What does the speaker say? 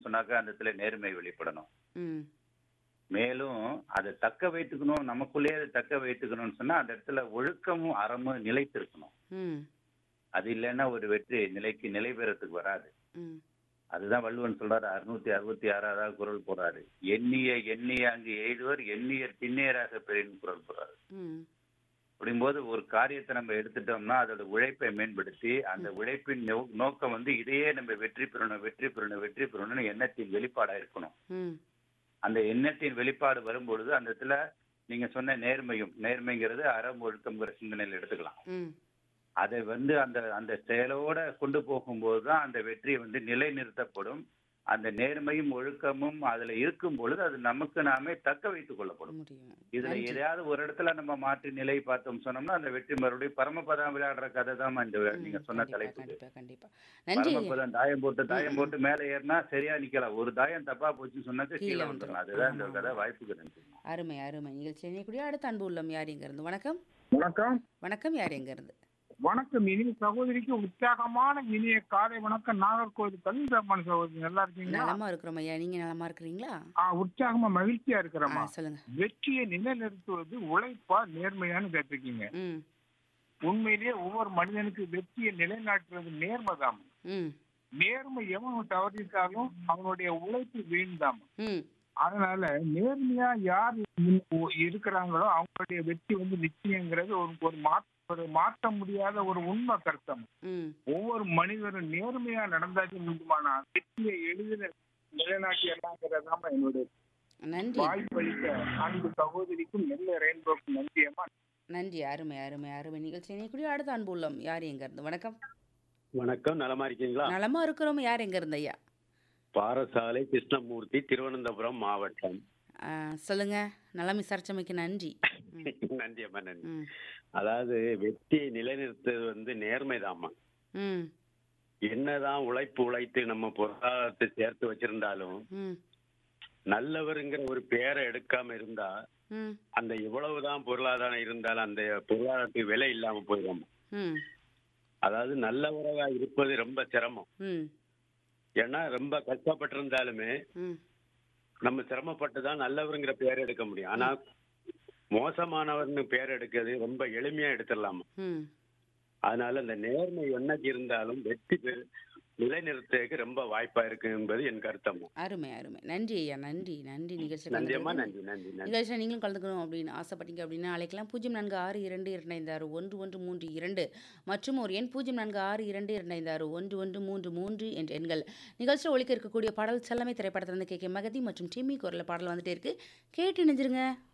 சொன்னாக்கா அந்த இடத்துல நேர்மை வெளிப்படணும் ம் மேலும் அதை தக்க வைத்துக்கணும் நமக்குள்ளேயே அதை தக்க வைத்துக்கணும்னு சொன்னா அந்த இடத்துல ஒழுக்கமும் அறமும் நிலைத்திருக்கணும் ம் அது இல்லைன்னா ஒரு வெற்றி நிலைக்கு நிலை பெறத்துக்கு வராது ம் அதுதான் வள்ளுவன் சொல்றாரு அறுநூத்தி அறுபத்தி ஆறாவது குரல் போறாரு எண்ணிய எண்ணிய அங்கு எய்துவர் எண்ணியர் திண்ணியராக பெறின் குரல் போறாரு ம் அப்படிங்கும்போது ஒரு காரியத்தை நம்ம எடுத்துட்டோம்னா அதோட உழைப்பை மேம்படுத்தி அந்த உழைப்பின் நோ- நோக்கம் வந்து இதையே நம்ம வெற்றி பெறணும் வெற்றி பெறணும் வெற்றி பெறணும்னு எண்ணத்தின் வெளிப்பாடா இருக்கணும் ம் அந்த எண்ணத்தின் வெளிப்பாடு வரும்பொழுது அந்த இடத்துல நீங்க சொன்ன நேர்மையும் நேர்மைங்கிறது அறம் ஒழுக்கம்ங்கிற சிந்தனையில் எடுத்துக்கலாம் ம் அதை வந்து அந்த அந்த செயலோட கொண்டு போகும்போது தான் அந்த வெற்றி வந்து நிலைநிறுத்தப்படும் அந்த நேர்மையும் ஒழுக்கமும் அதுல இருக்கும் பொழுது அது நமக்கு நாமே தக்க வைத்துக் கொள்ளப்படும் முடியும் இதுல நன்றி. எதையாவது ஒரு இடத்துல நம்ம மாற்றி நிலை பார்த்தோம் சொன்னோம்னா அந்த வெற்றி மறுபடியும் பரமபதம் விளையாடுற கதை தான் இந்த ம், நீங்க சொன்ன கண்டிப்பா தலைப்பு கண்டிப்பா கண்டிப்பா நன்றி பரமபதம் தாயம் போட்டு தாயம் போட்டு மேல ஏறினா சரியா நிக்கலாம் ஒரு தாயம் தப்பா போச்சுன்னு சொன்னாக்க கீழே கீழே வந்துரும். வந்துடும் அதுதான் இந்த ஆமா, கதை ஆமா. வாய்ப்புக்கு நன்றி அருமை அருமை நிகழ்ச்சி இணையக்கூடிய அடுத்த அன்பு உள்ளம் யார் எங்க இருந்து வணக்கம் வணக்கம் வணக்கம் யார் எங்க இருந்து வணக்கம் இனிய சகோதரிக்கு உற்சாகமான இனிய காலை வணக்கம் நாகர்கோவில் கலிந்தம்மன் சகோதரி நல்லா இருக்கீங்களா நலமா இருக்கிறோம் ஐயா நீங்க நலமா இருக்கிறீங்களா ஆ, உற்சாகமா மகிழ்ச்சியா ஆ, இருக்கிறோமா சொல்லுங்க வெற்றியை நிலைநிறுத்துவது உழைப்பா நேர்மையான்னு கேட்டிருக்கீங்க ம் உண்மையிலேயே ஒவ்வொரு மனிதனுக்கு வெற்றியை நிலைநாட்டுறது நேர்மைதாம் ம் நேர்மை எவன் தவறிட்டாலும் அவனுடைய உழைப்பு வீண்தாம் ம் அதனால நேர்மையா யார் இ- இருக்கிறாங்களோ அவங்களுடைய வெற்றி வந்து நிச்சயங்கிறது ஒரு ஒரு மா- ஒரு மாற்ற முடியாத ஒரு உண்மை கருத்தம் ம் ஒவ்வொரு மனிதரும் நேர்மையா நடந்தாச்சு முடியுமானா வெற்றியை எளிதில் நிலைநாட்டியலாங்கிறதாம என்னுடைய நன்றி வாய்ப்பளித்த அன்பு சகோதரிக்கும் நெல்லை ரெயின்போக்கும் நன்றியம்மா நன்றி அருமை அருமை அருமை நிகழ்ச்சி இணையக்கூடிய அடுத்த அன்பு உள்ளம் யார் எங்க இருந்து வணக்கம் வணக்கம் நலமா இருக்கீங்களா நலமா இருக்கிறோம் யார் எங்க இருந்து ஐயா பாரசாலை கிருஷ்ணமூர்த்தி திருவனந்தபுரம் மாவட்டம் ஆ, சொல்லுங்க நலம் விசாரிச்சமைக்கு நன்றி ம், நன்றி அம்மா நன்றி ம் அதாவது வெற்றியை நிலைநிறுத்துவது வந்து நேர்மைதாம்மா ம் என்னதான் உழைப்பு உழைத்து நம்ம பொருளாதாரத்தை சேர்த்து வச்சிருந்தாலும் ம் நல்லவருங்கிற ஒரு பேரை எடுக்காம இருந்தா ம் அந்த எவ்வளவுதான் பொருளாதாரம் இருந்தாலும் அந்த பொருளாதாரத்துக்கு விலை இல்லாம போயிடும் ம் அதாவது நல்லவராக இருப்பது ரொம்ப சிரமம் ம் ஏன்னா ரொம்ப கஷ்டப்பட்டிருந்தாலுமே ம் நம்ம சிரமப்பட்டு தான் நல்லவருங்கிற பேர் எடுக்க முடியும் ஆனா மோசமானவர்னு பேர் எடுக்கிறது ரொம்ப எளிமையா எடுத்துடலாமா ம் அதனால இந்த நேர்மை என்னைக்கு இருந்தாலும் வெற்றி பெறு நிலைநிறுத்ததுக்கு ரொம்ப வாய்ப்பா இருக்கு என்பது என் கருத்தம்மா அருமை அருமை நன்றி ஐயா நன்றி நன்றி நிகழ்ச்சி நன்றி அம்மா கலந்துக்கிறதுக்கு. நன்றி நன்றி நன்றி நிகழ்ச்சியில் நீங்களும் கலந்துக்கணும் அப்படின்னு ஆசைப்பட்டீங்க அப்படின்னா அழைக்கலாம் பூஜ்ஜியம் நான்கு ஆறு இரண்டு இரண்டு ஐந்து ஆறு ஒன்று ஒன்று மூன்று இரண்டு மற்றும் ஒரு எண் பூஜ்ஜியம் நான்கு ஆறு இரண்டு இரண்டு ஐந்து ஆறு ஒன்று ஒன்று மூன்று மூன்று என்ற எண்கள் நிகழ்ச்சியில் ஒழிக்க இருக்கக்கூடிய பாடல் செல்லமை திரைப்படத்திலிருந்து கே கே மகதி மற்றும் டிமி குரல பாடல் வந்துட்டே இருக்கு கேட்டு இணைஞ்சிருங்க